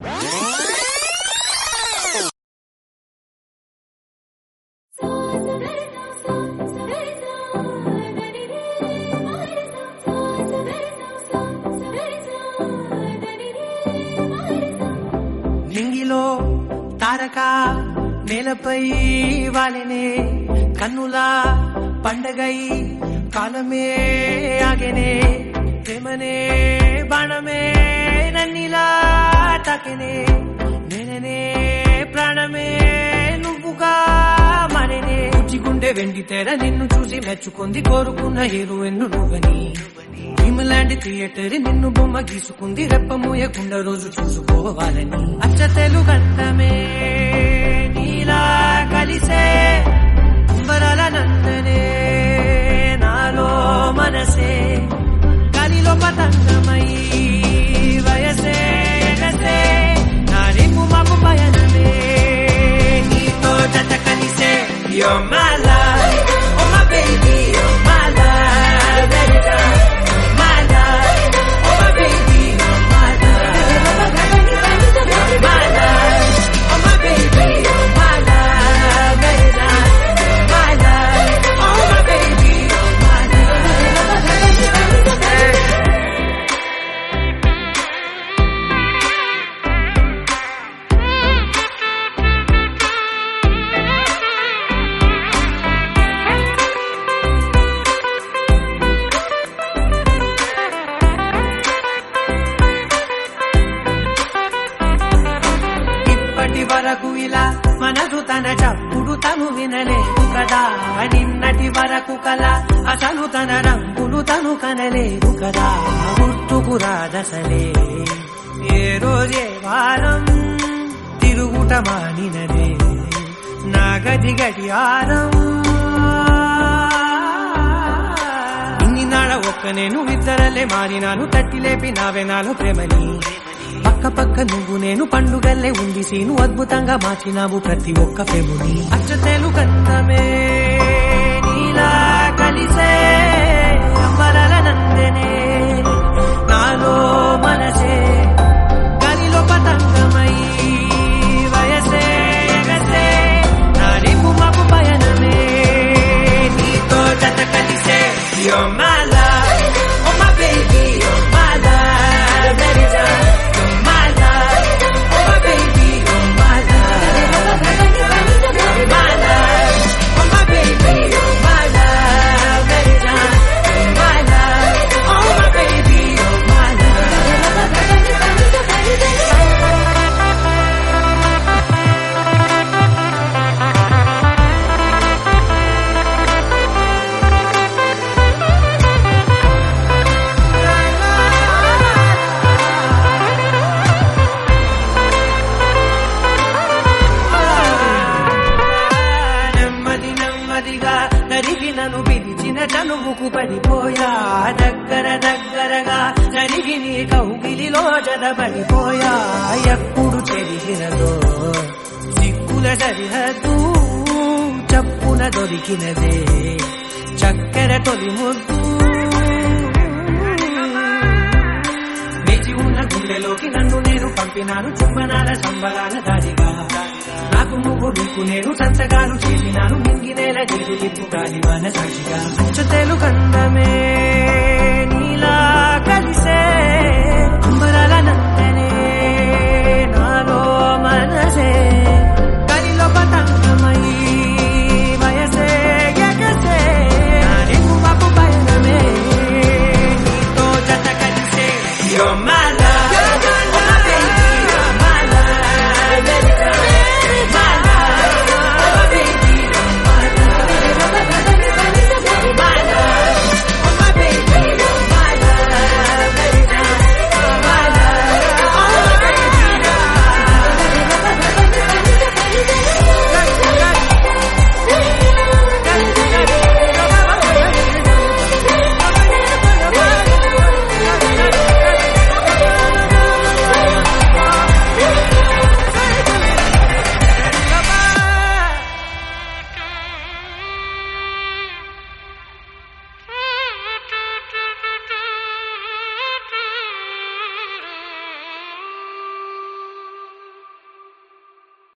నింగిలో తారక నేలపై వాలినే కన్నులా పండగై కాలమే ఆగెనే ప్రేమనే బాణమే నన్నిలా తాకెనే నేననే ప్రాణమే నువ్వుగా మరినే గుండె వెండి తెర నిన్ను చూసి మెచ్చుకుంది కోరుకున్న హీరోయిన్ నువ్వని భీమలాంటి థియేటర్ నిన్ను బొమ్మ గీసుకుంది రెప్ప మూయకుండా రోజు చూసుకోవాలని అచ్చ తెలుగంటమే నీలా కలిసే అంబరాల నందనే నాలో మనసే గాలిలో పతంగమై వయసే ఎగసే నా రేపు మాకు పయనమే నీతో జత కలిసే You're my life, oh my baby, you're my life, baby, you're my life, oh my baby, you're my life, you're my life, oh my baby, you're my life, baby, you're my life, oh my baby, you're my life. ఇప్పటి వరకు ఇలా మనసు తన చప్పుడు తను వినలేదు కదా నిన్నటి వరకు కల అసలు తన రంగులు తను కనలేదు కదా గుర్తుకు రాదసలే ఏ రోజే వారం తిరుగుట మానినదే నా గది గడియారం ఇన్ని నాడ ఒక్క నేను ఇద్దరలే మారినాను తట్టి లేపి నావే నాలో ప్రేమని పక్క పక్క నువ్వు నేను పండుగల్లే ఉంది సీను అద్భుతంగా మార్చినావు ప్రతి ఒక్క ప్రేముని అచ్చతేలు కన్నమే నీలా కలిసే అంబరాల నందనే నాలో మనసే గాలిలో పతంగమై వయసే ఎగసే నా రేపు మాకు పయనమే నీతో జత కలిసే You're my life, oh my baby, you're my life, baby, you're my life, oh my baby, you're my life, you're my life, oh my baby, you're my life, baby, you're my life, oh my baby, you're my నెమ్మది నెమ్మదిగా నరిగి నన్ను పిలిచిన చనువుకు పడిపోయా దగ్గర దగ్గరగా జరిగి నీ కౌగిలిలో జడబడిపోయా ఎప్పుడు చెరిగినదో సిక్కుల సరిహద్దు చప్పున దొరికినదే చక్కెర తొలి ముద్దు వేచి ఉన్న గుండెలోకి నన్ను నేను పంపినాను చుమ్మనాల సంబరాల దారిగా నాకు నువ్వు నీకు నేను సంతకాలు చేసినాను మింగినేల నీరు లిప్పు గాలి మన సాక్షిగా అచ్చతేలు కందమే నీలా కలిసే అంబరాల నందనే నాలో మనసే గాలిలో పతంగమై వయసే ఎగసే నా రేపు మాకు పయనమే నీతో జత కలిసే You're my